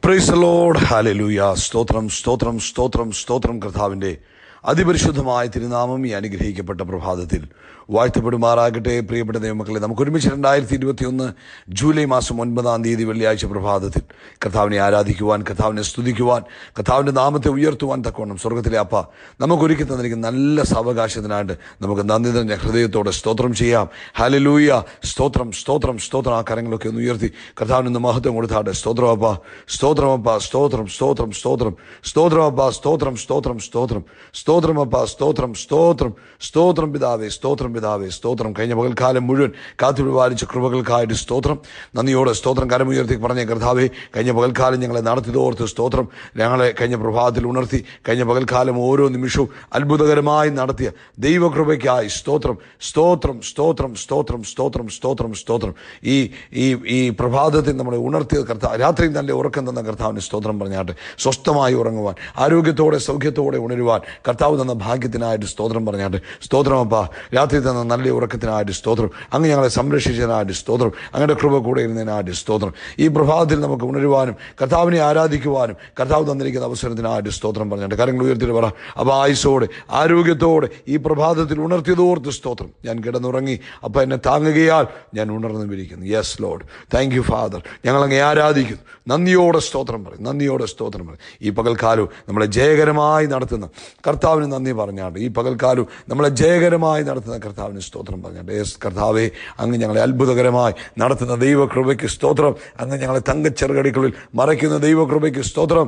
Price load hallelujah സ്തോത്രം സ്തോത്രം സ്തോത്രം സ്തോത്രം കർത്താവിന്റെ അതിപരിശുദ്ധമായ തിരുനാമം ഈ അനുഗ്രഹിക്കപ്പെട്ട പ്രഭാതത്തിൽ വാഴ്ത്തപ്പെടുമാറാകട്ടെ പ്രിയപ്പെട്ട ദൈവമക്കളെ നമുക്ക് ഒരുമിച്ച് രണ്ടായിരത്തി ഇരുപത്തിയൊന്ന് ജൂലൈ മാസം ഒൻപതാം തീയതി വെള്ളിയാഴ്ച പ്രഭാതത്തിൽ കർത്താവിനെ ആരാധിക്കുവാൻ കർത്താവിനെ സ്തുതിക്കുവാൻ കർത്താവിന്റെ നാമത്തെ ഉയർത്തുവാൻ തക്കവണ്ണം സ്വർഗത്തിലെ അപ്പ നമുക്ക് ഒരുക്കി തന്നിരിക്കുന്ന നല്ല സാവകാശത്തിനായിട്ട് നമുക്ക് നന്ദി നിറഞ്ഞ ഹൃദയത്തോടെ സ്തോത്രം ചെയ്യാം ഹാലലൂയ സ്തോത്രം സ്തോത്രം സ്തോത്രം ആ കരങ്ങളൊക്കെ ഒന്ന് ഉയർത്തി കർത്താവിന് ഇന്ന് മഹത്വം കൊടുത്താട്ടെ സ്തോത്രം അപ്പ സ്തോത്രം അപ്പ സ്തോത്രം സ്തോത്രം സ്തോത്രം സ്തോത്രം അപ്പ സ്തോത്രം സ്തോത്രം സ്തോത്രം സ്തോത്രം അപ്പ സ്തോത്രം സ്തോത്രം സ്തോത്രം പിതാവേ സ്തോത്രം പിതാവേ സ്തോത്രം കഴിഞ്ഞ പകൽക്കാലം മുഴുവൻ കാത്തുപിടിപാലിച്ച കൃപകൾക്കായിട്ട് സ്തോത്രം നന്ദിയോടെ സ്തോത്രം കരമുയർത്തി പറഞ്ഞ കർത്താവേ കഴിഞ്ഞ പകൽക്കാലം ഞങ്ങളെ നടത്തിയതോർത്ത് സ്തോത്രം ഞങ്ങളെ കഴിഞ്ഞ പ്രഭാതത്തിൽ ഉണർത്തി കഴിഞ്ഞ പകൽക്കാലം ഓരോ നിമിഷവും അത്ഭുതകരമായി നടത്തിയ ദൈവകൃപയ്ക്കായി സ്തോത്രം സ്തോത്രം സ്തോത്രം സ്തോത്രം സ്തോത്രം സ്തോത്രം സ്തോത്രം ഈ ഈ ഈ പ്രഭാതത്തിൽ നമ്മളെ ഉണർത്തിയ കർത്താവ് രാത്രിയിൽ നല്ല ഉറക്കം തന്ന കർത്താവിന് സ്തോത്രം പറഞ്ഞാട്ടെ സ്വസ്ഥമായി ഉറങ്ങുവാൻ ആരോഗ്യത്തോടെ സൗഖ്യത്തോടെ ഉണരുവാൻ കർത്താവ് തന്ന ഭാഗ്യത്തിനായിട്ട് സ്തോത്രം പറഞ്ഞാട്ടെ സ്തോത്രം അപ്പ രാത്രി തന്ന നല്ല ഉറക്കത്തിനായിട്ട് സ്തോത്രം അങ്ങ് ഞങ്ങളെ സംരക്ഷിച്ചതിനായിട്ട് സ്തോത്രം അങ്ങയുടെ കൃപ കൂടെ ഇരുന്നതിനായിട്ട് സ്തോത്രം ഈ പ്രഭാതത്തിൽ നമുക്ക് ഉണരുവാനും കർത്താവിനെ ആരാധിക്കുവാനും കർത്താവ് തന്നിരിക്കുന്ന അവസരത്തിനായിട്ട് സ്തോത്രം പറഞ്ഞാട്ടെ കാര്യങ്ങൾ ഉയർത്തിയിട്ട് പറ അപ്പോൾ ആയുസോടെ ആരോഗ്യത്തോടെ ഈ പ്രഭാതത്തിൽ ഉണർത്തിയതോർത്ത് സ്തോത്രം ഞാൻ കിടന്നുറങ്ങി അപ്പം എന്നെ താങ്ങുകയാൽ ഞാൻ ഉണർന്നു വിരിക്കുന്നു yes Lord thank you father ഞങ്ങളങ്ങ് ആരാധിക്കുന്നു നന്ദിയോടെ സ്തോത്രം പറയും നന്ദിയോടെ സ്തോത്രം പറയും ഈ പകൽക്കാലവും നമ്മളെ ജയകരമായി നടത്തുന്ന കർത്താവിന് നന്ദി പറഞ്ഞാണ്ട് ഈ പകൽക്കാലവും നമ്മളെ ജയകരമായി നടത്തുന്ന കർത്താവിന് സ്തോത്രം പറഞ്ഞാണ്ട് യെസ് കർത്താവെ അങ്ങ് ഞങ്ങളെ അത്ഭുതകരമായി നടത്തുന്ന ദൈവകൃപയ്ക്ക് സ്തോത്രം അങ്ങ് ഞങ്ങളെ തങ്കച്ചെറുകടിക്കുള്ളിൽ മറയ്ക്കുന്ന ദൈവകൃപയ്ക്ക് സ്തോത്രം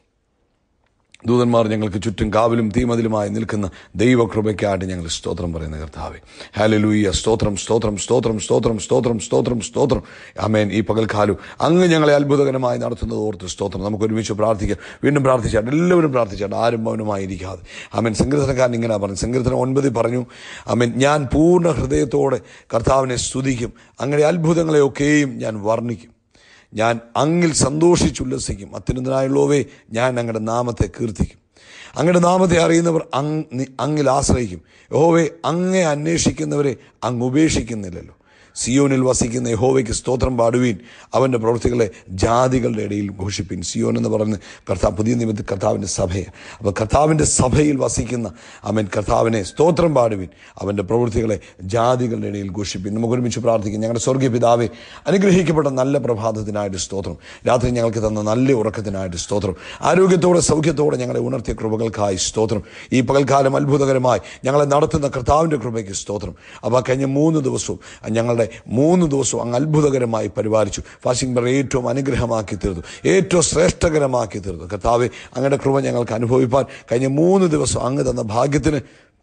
ദൂതന്മാർ ഞങ്ങൾക്ക് ചുറ്റും കാവലും തീമതിലുമായി നിൽക്കുന്ന ദൈവകൃപയ്ക്കായിട്ട് ഞങ്ങൾ സ്തോത്രം പറയുന്ന കർത്താവെ ഹാലലൂയ സ്തോത്രം സ്തോത്രം സ്തോത്രം സ്തോത്രം സ്തോത്രം സ്തോത്രം സ്തോത്രം അമേൻ ഈ പകൽക്കാലം അങ്ങ് ഞങ്ങളെ അത്ഭുതകരമായി നടത്തുന്നത് ഓർത്ത് സ്തോത്രം നമുക്ക് ഒരുമിച്ച് പ്രാർത്ഥിക്കാം വീണ്ടും പ്രാർത്ഥിച്ചാട്ട് എല്ലാവരും പ്രാർത്ഥിച്ചാട്ട് ആരും മൗനമായിരിക്കാതെ അമേൻ സങ്കീർത്തനക്കാരൻ ഇങ്ങനെ പറഞ്ഞു സങ്കീർത്തനം ഒൻപതിൽ പറഞ്ഞു അമേൻ ഞാൻ പൂർണ്ണ ഹൃദയത്തോടെ കർത്താവിനെ സ്തുതിക്കും അങ്ങനെ അത്ഭുതങ്ങളെയൊക്കെയും ഞാൻ വർണ്ണിക്കും ഞാൻ അങ്ങിൽ സന്തോഷിച്ചുല്ലസിക്കും അത്യുന്നതനായുള്ളവേ ഞാൻ അങ്ങയുടെ നാമത്തെ കീർത്തിക്കും അങ്ങയുടെ നാമത്തെ അറിയുന്നവർ അങ് അങ്ങിൽ ആശ്രയിക്കും യഹോവെ അങ്ങെ അന്വേഷിക്കുന്നവരെ അങ്ങ് ഉപേക്ഷിക്കുന്നില്ലല്ലോ സിയോനിൽ വസിക്കുന്ന യഹോവയ്ക്ക് സ്തോത്രം പാടുവീൻ അവൻ്റെ പ്രവൃത്തികളെ ജാതികളുടെ ഇടയിൽ ഘോഷിപ്പിൻ സിയോൻ എന്ന് പറഞ്ഞ് കർത്താവ് പുതിയ നിമിത്തത്തിൽ കർത്താവിൻ്റെ സഭയെ അപ്പോൾ കർത്താവിൻ്റെ സഭയിൽ വസിക്കുന്ന അവൻ കർത്താവിനെ സ്തോത്രം പാടുവിൻ അവൻ്റെ പ്രവൃത്തികളെ ജാതികളുടെ ഇടയിൽ ഘോഷിപ്പിൻ നമുക്ക് ഒരുമിച്ച് പ്രാർത്ഥിക്കും ഞങ്ങളുടെ സ്വർഗീയ പിതാവെ അനുഗ്രഹിക്കപ്പെട്ട നല്ല പ്രഭാതത്തിനായിട്ട് സ്തോത്രം രാത്രി ഞങ്ങൾക്ക് തന്ന നല്ല ഉറക്കത്തിനായിട്ട് സ്തോത്രം ആരോഗ്യത്തോടെ സൗഖ്യത്തോടെ ഞങ്ങളെ ഉണർത്തിയ കൃപകൾക്കായി സ്തോത്രം ഈ പകൽക്കാലം അത്ഭുതകരമായി ഞങ്ങളെ നടത്തുന്ന കർത്താവിൻ്റെ കൃപയ്ക്ക് സ്തോത്രം അപ്പോൾ കഴിഞ്ഞ മൂന്ന് ദിവസവും ഞങ്ങളുടെ മൂന്ന് ദിവസവും അങ്ങ് അത്ഭുതകരമായി പരിപാലിച്ചു ഫാസിംഗ് ബർ ഏറ്റവും അനുഗ്രഹമാക്കി തീർന്നു ഏറ്റവും ശ്രേഷ്ഠകരമാക്കി തീർന്നു കർത്താവെ അങ്ങയുടെ കൃപ ഞങ്ങൾക്ക് അനുഭവിപ്പാൻ കഴിഞ്ഞ മൂന്ന് ദിവസം അങ്ങ് തന്ന ഭാഗ്യത്തിന്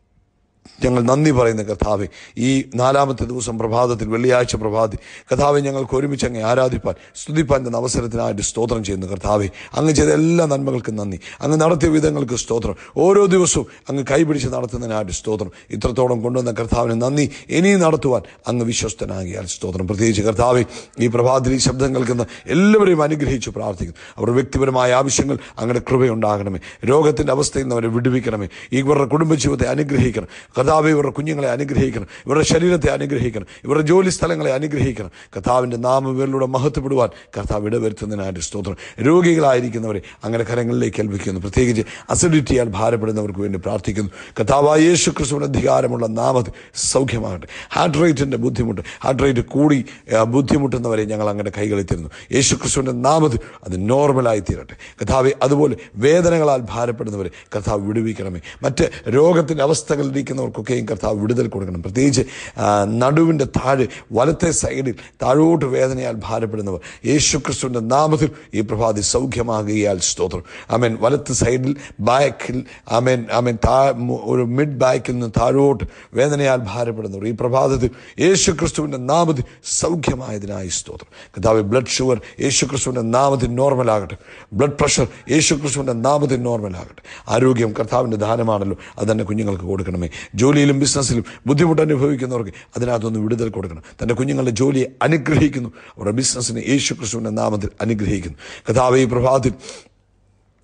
ഞങ്ങൾ നന്ദി പറയുന്ന കർത്താവെ ഈ നാലാമത്തെ ദിവസം പ്രഭാതത്തിൽ വെള്ളിയാഴ്ച പ്രഭാതി കർത്താവെ ഞങ്ങൾക്ക് ഒരുമിച്ച് അങ്ങ് ആരാധിപ്പാൻ സ്തുതിപ്പാൻ തന്ന അവസരത്തിനായിട്ട് സ്തോത്രം ചെയ്യുന്നു കർത്താവെ അങ്ങ് ചെയ്ത എല്ലാ നന്മകൾക്കും നന്ദി അങ്ങ് നടത്തിയ വിധങ്ങൾക്ക് സ്തോത്രം ഓരോ ദിവസവും അങ്ങ് കൈപിടിച്ച് നടത്തുന്നതിനായിട്ട് സ്തോത്രം ഇത്രത്തോളം കൊണ്ടുവന്ന കർത്താവിന് നന്ദി ഇനിയും നടത്തുവാൻ അങ്ങ് വിശ്വസ്തനാകിയാൽ സ്തോത്രം പ്രത്യേകിച്ച് കർത്താവെ ഈ പ്രഭാതത്തിൽ ഈ ശബ്ദം കേൾക്കുന്ന എല്ലാവരെയും അനുഗ്രഹിച്ച് പ്രാർത്ഥിക്കുന്നു അവരുടെ വ്യക്തിപരമായ ആവശ്യങ്ങൾ അങ്ങയുടെ കൃപയുണ്ടാകണമേ രോഗത്തിൻ്റെ അവസ്ഥയിൽ നിന്ന് അവരെ വിടുവിക്കണമേ ഇവരുടെ കുടുംബജീവിതത്തെ അനുഗ്രഹിക്കണം കർത്താവ് ഇവരുടെ കുഞ്ഞുങ്ങളെ അനുഗ്രഹിക്കണം ഇവരുടെ ശരീരത്തെ അനുഗ്രഹിക്കണം ഇവരുടെ ജോലി സ്ഥലങ്ങളെ അനുഗ്രഹിക്കണം കർത്താവിൻ്റെ നാമം ഇവരിലൂടെ മഹത്വപ്പെടുവാൻ കർത്താവ് ഇടവരുത്തുന്നതിനായിട്ട് സ്തോത്രം രോഗികളായിരിക്കുന്നവരെ അങ്ങനെ കരങ്ങളിലേക്ക് ഏൽപ്പിക്കുന്നു പ്രത്യേകിച്ച് അസിഡിറ്റിയാൽ ഭാരപ്പെടുന്നവർക്ക് വേണ്ടി പ്രാർത്ഥിക്കുന്നു കർത്താവായ യേശു ക്രിസ്തുവിന് അധികാരമുള്ള നാമത്തിൽ സൗഖ്യമാകട്ടെ ഹാർട്ട് റേറ്റിൻ്റെ ബുദ്ധിമുട്ട് ഹാർട്ട് റേറ്റ് കൂടി ആ, ബുദ്ധിമുട്ടുന്നവരെ ഞങ്ങൾ അങ്ങനെ കൈകളിൽ തരുന്നു യേശു ക്രിസ്തുവിൻ്റെ നാമത്തിൽ അത് നോർമലായി തീരട്ടെ കർത്താവെ അതുപോലെ വേദനകളാൽ ഭാരപ്പെടുന്നവരെ കർത്താവ് വിടുവിക്കണമേ മറ്റ് രോഗത്തിൻ്റെ അവസ്ഥകളിലിരിക്കുന്നവർക്കൊക്കെയും കർത്താവ് വിടുതൽ കൊടുക്കണം പ്രത്യേകിച്ച് ആ, നടുവിൻ്റെ താഴെ വലത്തെ സൈഡിൽ താഴോട്ട് വേദനയാൽ ഭാരപ്പെടുന്നവർ യേശു ക്രിസ്തുവിൻ്റെ നാമത്തിൽ ഈ പ്രഭാതി സൗഖ്യമാകുകയാൽ സ്തോത്രം ആമേൻ വലത്ത് സൈഡിൽ ബാക്കിൽ ആമേൻ ആമേൻ താ മു- ഒരു മിഡ് ബാക്കിൽ നിന്ന് താഴോട്ട് വേദനയാൽ ഭാരപ്പെടുന്നവർ ഈ പ്രഭാതത്തിൽ യേശു ക്രിസ്തുവിൻ്റെ നാമത്തിൽ സൗഖ്യമായതിനായി സ്തോത്രം കർത്താവ് ബ്ലഡ് ഷുഗർ യേശു ക്രിസ്തുവിൻ്റെ നാമത്തിൽ നോർമലാകട്ടെ ബ്ലഡ് പ്രഷർ യേശു ക്രിസ്തുവിൻ്റെ നാമത്തിൽ നോർമലാകട്ടെ ആരോഗ്യം കർത്താവിൻ്റെ ദാനമാണല്ലോ അത് തന്നെ കുഞ്ഞുങ്ങൾക്ക് കൊടുക്കണമേ ജോലിയിലും ബിസിനസ്സിലും ബുദ്ധിമുട്ട് അനുഭവിക്കുന്നവർക്ക് അതിനകത്തൊന്ന് വിടുതൽ കൊടുക്കണം തൻ്റെ കുഞ്ഞുങ്ങളുടെ ജോലിയെ അനുഗ്രഹിക്കുന്നു അവരുടെ ബിസിനസ്സിനെ യേശു ക്രിസ്തുവിൻ്റെ നാമത്തിൽ അനുഗ്രഹിക്കുന്നു കഥാവ് ഈ പ്രഭാതത്തിൽ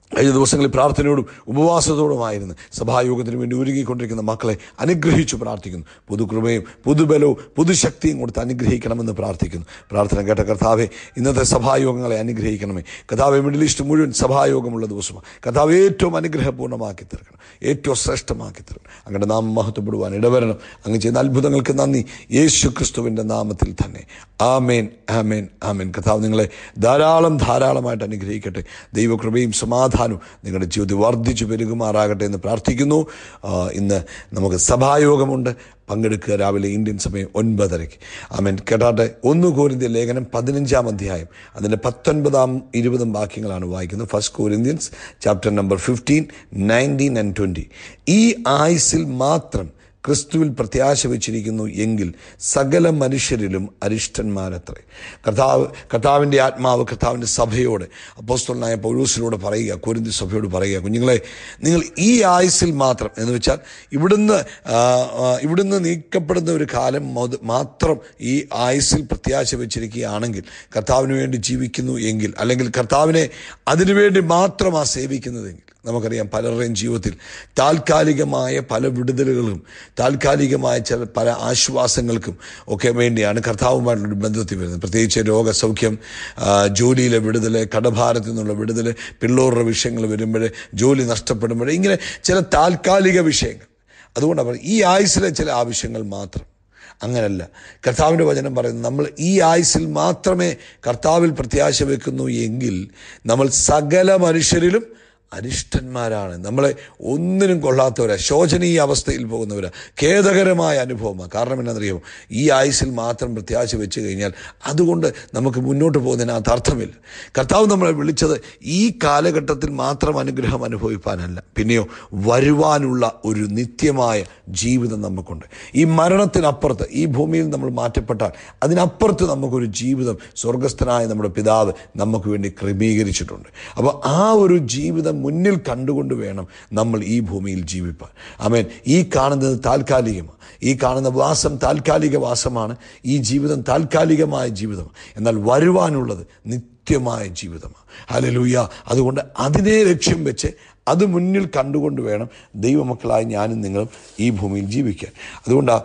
കഴിഞ്ഞ ദിവസങ്ങളിൽ പ്രാർത്ഥനയോടും ഉപവാസത്തോടുമായിരുന്നു സഭായോഗത്തിന് വേണ്ടി ഒരുങ്ങിക്കൊണ്ടിരിക്കുന്ന മക്കളെ അനുഗ്രഹിച്ചു പ്രാർത്ഥിക്കുന്നു പുതുകൃപയും പുതുബലവും പുതുശക്തിയും കൊടുത്ത് അനുഗ്രഹിക്കണമെന്ന് പ്രാർത്ഥിക്കുന്നു പ്രാർത്ഥന കേട്ട കർത്താവെ ഇന്നത്തെ സഭായോഗങ്ങളെ അനുഗ്രഹിക്കണമേ കർത്താവെ മിഡിൽ ഈസ്റ്റ് മുഴുവൻ സഭായോഗമുള്ള ദിവസമാണ് കർത്താവ് ഏറ്റവും അനുഗ്രഹപൂർണ്ണമാക്കി തീർക്കണം ഏറ്റവും ശ്രേഷ്ഠമാക്കി തീർക്കണം അങ്ങനെ നാം മഹത്വപ്പെടുവാൻ ഇടവരണം അങ്ങ് ചെയ്യുന്ന അത്ഭുതങ്ങൾക്ക് നന്ദി യേശു ക്രിസ്തുവിൻ്റെ നാമത്തിൽ തന്നെ ആമേൻ ആമേൻ ആമേൻ കർത്താവ് നിങ്ങളെ ധാരാളം ധാരാളമായിട്ട് അനുഗ്രഹിക്കട്ടെ ദൈവകൃപയും സമാധാനവും നിങ്ങളുടെ ജീവിതത്തിൽ വർദ്ധിച്ചു പെരുകുമാറാകട്ടെ എന്ന് പ്രാർത്ഥിക്കുന്നു ആ, ഇന്ന് നമുക്ക് സഭായോഗമുണ്ട് പങ്കെടുക്കുക രാവിലെ ഇന്ത്യൻ സമയം ഒൻപതരയ്ക്ക് ആമേൻ കേട്ടാട്ടെ ഒന്ന് കോരിന്ത്യ ലേഖനം പതിനഞ്ചാം അധ്യായം അതിൻ്റെ പത്തൊൻപതാം ഇരുപതും വാക്യങ്ങളാണ് വായിക്കുന്നത് first Corinthians chapter number fifteen nineteen and twenty ഈ ആയുസിൽ മാത്രം ക്രിസ്തുവിൽ പ്രത്യാശ വെച്ചിരിക്കുന്നു എങ്കിൽ സകല മനുഷ്യരിലും അരിഷ്ടന്മാരത്രേ കർത്താവ് കർത്താവിൻ്റെ ആത്മാവ് കർത്താവിൻ്റെ സഭയോട് അപ്പോസ്തലനായ പൗരൂസിനോട് പറയുക കുരുന്തി സഭയോട് പറയുക കുഞ്ഞുങ്ങളെ നിങ്ങൾ ഈ ആയുസിൽ മാത്രം എന്ന് വെച്ചാൽ ഇവിടുന്ന് ആ, ആ, ഇവിടുന്ന് നീക്കപ്പെടുന്ന ഒരു കാലം മൊത- മാത്രം ഈ ആയുസിൽ പ്രത്യാശ വെച്ചിരിക്കുകയാണെങ്കിൽ കർത്താവിന് വേണ്ടി ജീവിക്കുന്നു എങ്കിൽ അല്ലെങ്കിൽ കർത്താവിനെ അതിനുവേണ്ടി മാത്രമാ സേവിക്കുന്നതെങ്കിൽ നമുക്കറിയാം പലരുടെയും ജീവിതത്തിൽ താൽക്കാലികമായ പല വിടുതലുകളും താൽക്കാലികമായ ചില പല ആശ്വാസങ്ങൾക്കും ഒക്കെ വേണ്ടിയാണ് കർത്താവുമായിട്ടുള്ളൊരു ബന്ധത്തിൽ വരുന്നത് പ്രത്യേകിച്ച് രോഗസൗഖ്യം ആ, ജോലിയിലെ വിടുതൽ കടഭാരത്തിൽ നിന്നുള്ള വിടുതൽ പിള്ളോറുടെ വിഷയങ്ങൾ വരുമ്പോൾ ജോലി നഷ്ടപ്പെടുമ്പോൾ ഇങ്ങനെ ചില താൽക്കാലിക വിഷയങ്ങൾ അതുകൊണ്ടാണ് പറയുന്നത് ഈ ആയുസിലെ ചില ആവശ്യങ്ങൾ മാത്രം അങ്ങനല്ല കർത്താവിൻ്റെ വചനം പറയുന്നത് നമ്മൾ ഈ ആയുസിൽ മാത്രമേ കർത്താവിൽ പ്രത്യാശ വെക്കുന്നു എങ്കിൽ നമ്മൾ സകല മനുഷ്യരിലും അരിഷ്ടന്മാരാണ് നമ്മളെ ഒന്നിനും കൊള്ളാത്തവരാ ശോചനീയ അവസ്ഥയിൽ പോകുന്നവരാ ഖേദകരമായ അനുഭവമാണ് കാരണം എന്നാണെന്നറിയാമോ ഈ ആയുസിൽ മാത്രം പ്രത്യാശ വെച്ച് കഴിഞ്ഞാൽ അതുകൊണ്ട് നമുക്ക് മുന്നോട്ട് പോകുന്നതിനകത്ത് അർത്ഥമില്ല കർത്താവ് നമ്മളെ വിളിച്ചത് ഈ കാലഘട്ടത്തിൽ മാത്രം അനുഗ്രഹം അനുഭവിപ്പാനല്ല പിന്നെയോ വരുവാനുള്ള ഒരു നിത്യമായ ജീവിതം നമുക്കുണ്ട് ഈ മരണത്തിനപ്പുറത്ത് ഈ ഭൂമിയിൽ നമ്മൾ മാറ്റപ്പെട്ടാൽ അതിനപ്പുറത്ത് നമുക്കൊരു ജീവിതം സ്വർഗസ്ഥനായ നമ്മുടെ പിതാവ് നമുക്ക് വേണ്ടി ക്രമീകരിച്ചിട്ടുണ്ട് അപ്പോൾ ആ ഒരു ജീവിതം മുന്നിൽ കണ്ടുകൊണ്ട് വേണം നമ്മൾ ഈ ഭൂമിയിൽ ജീവിപ്പാൻ ആമേൻ ഈ കാണുന്നത് താൽക്കാലികമാണ് ഈ കാണുന്ന വാസം താൽക്കാലിക വാസമാണ് ഈ ജീവിതം താൽക്കാലികമായ ജീവിതമാണ് എന്നാൽ വരുവാനുള്ളത് നിത്യമായ ജീവിതമാണ് ഹലലൂയ അതുകൊണ്ട് അതിനെ ലക്ഷ്യം വെച്ച് അത് മുന്നിൽ കണ്ടുകൊണ്ട് വേണം ദൈവമക്കളായി ഞാനും നിങ്ങളും ഈ ഭൂമിയിൽ ജീവിക്കാൻ അതുകൊണ്ടാണ്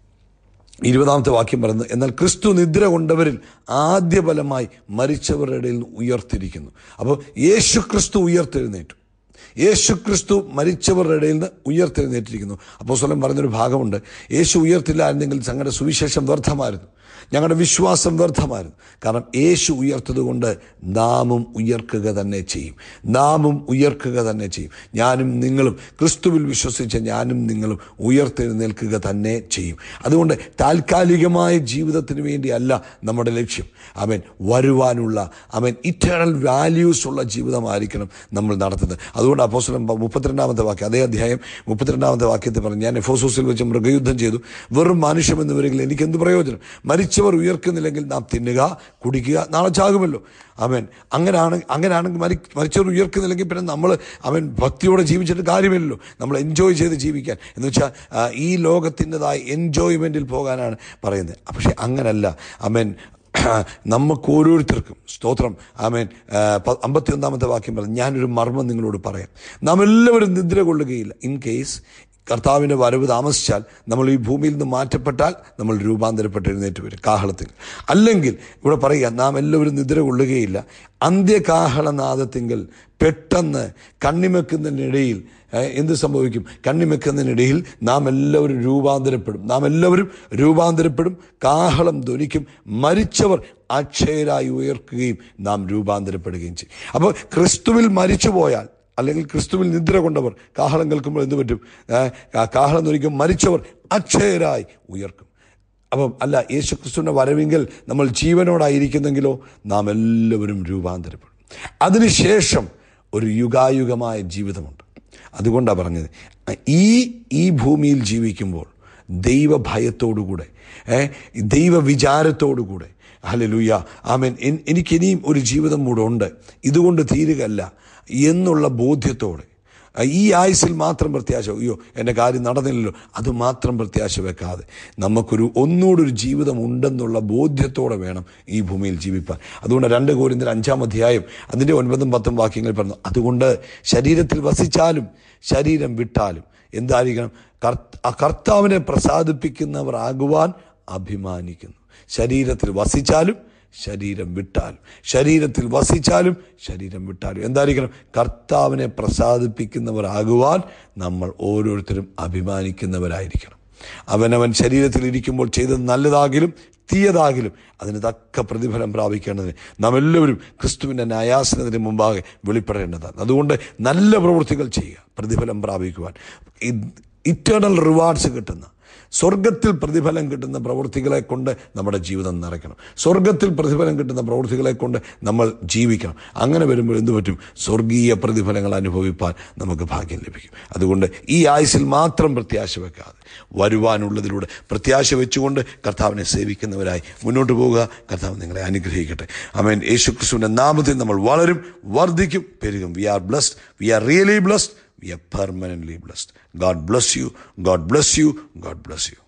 ഇരുപതാമത്തെ വാക്യം പറയുന്നത് എന്നാൽ ക്രിസ്തു നിദ്ര കൊണ്ടവരിൽ ആദ്യ ഫലമായി മരിച്ചവരുടെ ഇടയിൽ നിന്ന് ഉയർത്തിരിക്കുന്നു അപ്പോൾ യേശു ക്രിസ്തു ഉയർത്തെഴുന്നേറ്റു യേശു ക്രിസ്തു മരിച്ചവരുടെ ഇടയിൽ നിന്ന് ഉയർത്തെഴുന്നേറ്റിരിക്കുന്നു അപ്പോൾ സ്വലം പറഞ്ഞൊരു ഭാഗമുണ്ട് യേശു ഉയർത്തില്ലായിരുന്നെങ്കിൽ ഞങ്ങളുടെ സുവിശേഷം വ്യർത്ഥമായിരുന്നു ഞങ്ങളുടെ വിശ്വാസം വ്യർത്ഥമായിരുന്നു കാരണം യേശു ഉയർത്തതുകൊണ്ട് നാമും ഉയർക്കുക തന്നെ ചെയ്യും നാമും ഉയർക്കുക തന്നെ ചെയ്യും ഞാനും നിങ്ങളും ക്രിസ്തുവിൽ വിശ്വസിച്ച ഞാനും നിങ്ങളും ഉയർത്തെഴുന്നേൽക്കുക തന്നെ ചെയ്യും അതുകൊണ്ട് താൽക്കാലികമായ ജീവിതത്തിന് വേണ്ടിയല്ല നമ്മുടെ ലക്ഷ്യം അവൻ വരുവാനുള്ള അവൻ ഇറ്റേണൽ വാല്യൂസ് ഉള്ള ജീവിതമായിരിക്കണം നമ്മൾ നടത്തുന്നത് അതുകൊണ്ട് അപ്പോസ്തലൻ മുപ്പത്തിരണ്ടാമത്തെ വാക്യം അതേ അധ്യായം മുപ്പത്തിരണ്ടാമത്തെ വാക്യത്തിൽ പറഞ്ഞു ഞാൻ എഫോസോസിൽ വെച്ച് മൃഗയുദ്ധം ചെയ്തു വെറും മാനുഷ്യമെന്ന് വരികിൽ എനിക്ക് എന്ത് പ്രയോജനം മരിച്ചവർ ഉയർക്കുന്നില്ലെങ്കിൽ നാം തിന്നുക കുടിക്കുക നാളെ ചാകുമല്ലോ അവൻ അങ്ങനെയാണ് അങ്ങനെയാണെങ്കിൽ മരി മരിച്ചവർ ഉയർക്കുന്നില്ലെങ്കിൽ പിന്നെ നമ്മൾ അവൻ ഭക്തിയോടെ ജീവിച്ചിട്ട് കാര്യമില്ലല്ലോ നമ്മൾ എൻജോയ് ചെയ്ത് ജീവിക്കാൻ എന്ന് വെച്ചാൽ ആ, ഈ ലോകത്തിൻ്റെതായ എൻജോയ്മെൻറ്റിൽ പോകാനാണ് പറയുന്നത് പക്ഷേ അങ്ങനല്ല അവൻ നമുക്ക് ഓരോരുത്തർക്കും സ്തോത്രം ആമേൻ അമ്പത്തി ഒന്നാമത്തെ വാക്യം പറഞ്ഞു ഞാനൊരു മർമ്മം നിങ്ങളോട് പറയാം നാം എല്ലാവരും നിദ്ര കൊള്ളുകയില്ല ഇൻ കേസ് കർത്താവിൻ്റെ വരവ് താമസിച്ചാൽ നമ്മൾ ഈ ഭൂമിയിൽ നിന്ന് മാറ്റപ്പെട്ടാൽ നമ്മൾ രൂപാന്തരപ്പെട്ട് എഴുന്നേറ്റ് വരും കാഹളത്തിൽ അല്ലെങ്കിൽ ഇവിടെ പറയുക നാം എല്ലാവരും നിദ്ര കൊള്ളുകയില്ല അന്ത്യകാഹളനാദത്തിങ്കൽ പെട്ടെന്ന് കണ്ണിമെക്കുന്നതിനിടയിൽ ഏഹ്, എന്ത് സംഭവിക്കും കണ്ണിമെക്കുന്നതിനിടയിൽ നാം എല്ലാവരും രൂപാന്തരപ്പെടും നാം എല്ലാവരും രൂപാന്തരപ്പെടും കാഹളം ധ്വനിക്കും മരിച്ചവർ അക്ഷയരായി ഉയർക്കുകയും നാം രൂപാന്തരപ്പെടുകയും ചെയ്യും അപ്പോൾ ക്രിസ്തുവിൽ മരിച്ചു പോയാൽ അല്ലെങ്കിൽ ക്രിസ്തുവിൽ നിദ്ര കൊണ്ടവർ കാഹളം കേൾക്കുമ്പോൾ എന്ത് പറ്റും ഏഹ്, ആ കാഹളം ധ്വനിക്കും മരിച്ചവർ അക്ഷയരായി ഉയർക്കും അപ്പം അല്ല യേശു ക്രിസ്തുവിൻ്റെ വരവെങ്കിൽ നമ്മൾ ജീവനോടായിരിക്കുന്നെങ്കിലോ നാം എല്ലാവരും രൂപാന്തരപ്പെടും അതിനുശേഷം ഒരു യുഗായുഗമായ ജീവിതമുണ്ട് അതുകൊണ്ടാണ് പറഞ്ഞത് ഈ ഈ ഭൂമിയിൽ ജീവിക്കുമ്പോൾ ദൈവഭയത്തോടുകൂടെ ഏ ദൈവവിചാരത്തോടുകൂടെ ഹലലുയ ആമേൻ എൻ- എനിക്കിനിയും ഒരു ജീവിതം കൂടെ ഉണ്ട് ഇതുകൊണ്ട് തീരുകയല്ല എന്നുള്ള ബോധ്യത്തോടെ ഈ ആയുസിൽ മാത്രം പ്രത്യാശ അയ്യോ എൻ്റെ കാര്യം നടന്നില്ലല്ലോ അത് മാത്രം പ്രത്യാശ വെക്കാതെ നമുക്കൊരു ഒന്നുകൂടെ ഒരു ജീവിതം ഉണ്ടെന്നുള്ള ബോധ്യത്തോടെ വേണം ഈ ഭൂമിയിൽ ജീവിപ്പാൻ അതുകൊണ്ട് രണ്ട് കോരിന്തിൽ അഞ്ചാം അധ്യായം അതിൻ്റെ ഒൻപതും പത്തും വാക്യങ്ങൾ പറഞ്ഞു അതുകൊണ്ട് ശരീരത്തിൽ വസിച്ചാലും ശരീരം വിട്ടാലും എന്തായിരിക്കണം കർത്ത ആ കർത്താവിനെ പ്രസാദിപ്പിക്കുന്നവർ ആകുവാൻ അഭിമാനിക്കുന്നു ശരീരത്തിൽ വസിച്ചാലും ശരീരം വിട്ടാലും ശരീരത്തിൽ വസിച്ചാലും ശരീരം വിട്ടാലും എന്തായിരിക്കണം കർത്താവിനെ പ്രസാദിപ്പിക്കുന്നവരാകുവാൻ നമ്മൾ ഓരോരുത്തരും അഭിമാനിക്കുന്നവരായിരിക്കണം അവനവൻ ശരീരത്തിൽ ഇരിക്കുമ്പോൾ ചെയ്തത് നല്ലതാകിലും തീയതാകിലും അതിന് തക്ക പ്രതിഫലം പ്രാപിക്കേണ്ടതിന് നാം എല്ലാവരും ക്രിസ്തുവിൻ്റെ ന്യായാസനത്തിന് മുമ്പാകെ വെളിപ്പെടേണ്ടതാണ് അതുകൊണ്ട് നല്ല പ്രവൃത്തികൾ ചെയ്യുക പ്രതിഫലം പ്രാപിക്കുവാൻ ഇറ്റേണൽ റിവാർഡ്സ് കിട്ടുന്ന സ്വർഗത്തിൽ പ്രതിഫലം കിട്ടുന്ന പ്രവൃത്തികളെ കൊണ്ട് നമ്മുടെ ജീവിതം നിറയ്ക്കണം സ്വർഗത്തിൽ പ്രതിഫലം കിട്ടുന്ന പ്രവൃത്തികളെ കൊണ്ട് നമ്മൾ ജീവിക്കണം അങ്ങനെ വരുമ്പോൾ എന്തു പറ്റും സ്വർഗീയ പ്രതിഫലങ്ങൾ അനുഭവിപ്പാൻ നമുക്ക് ഭാഗ്യം ലഭിക്കും അതുകൊണ്ട് ഈ ആയുസിൽ മാത്രം പ്രത്യാശ വെക്കാതെ വരുവാനുള്ളതിലൂടെ പ്രത്യാശ വെച്ചുകൊണ്ട് കർത്താവിനെ സേവിക്കുന്നവരായി മുന്നോട്ട് പോവുക കർത്താവ് നിങ്ങളെ അനുഗ്രഹിക്കട്ടെ അമേൻ യേശു ക്രിസ്തുവിൻ്റെ നാമത്തിൽ നമ്മൾ വളരും വർദ്ധിക്കും പെരുകും we are blessed we are really blessed we are permanently blessed. God bless you. God bless you. God bless you.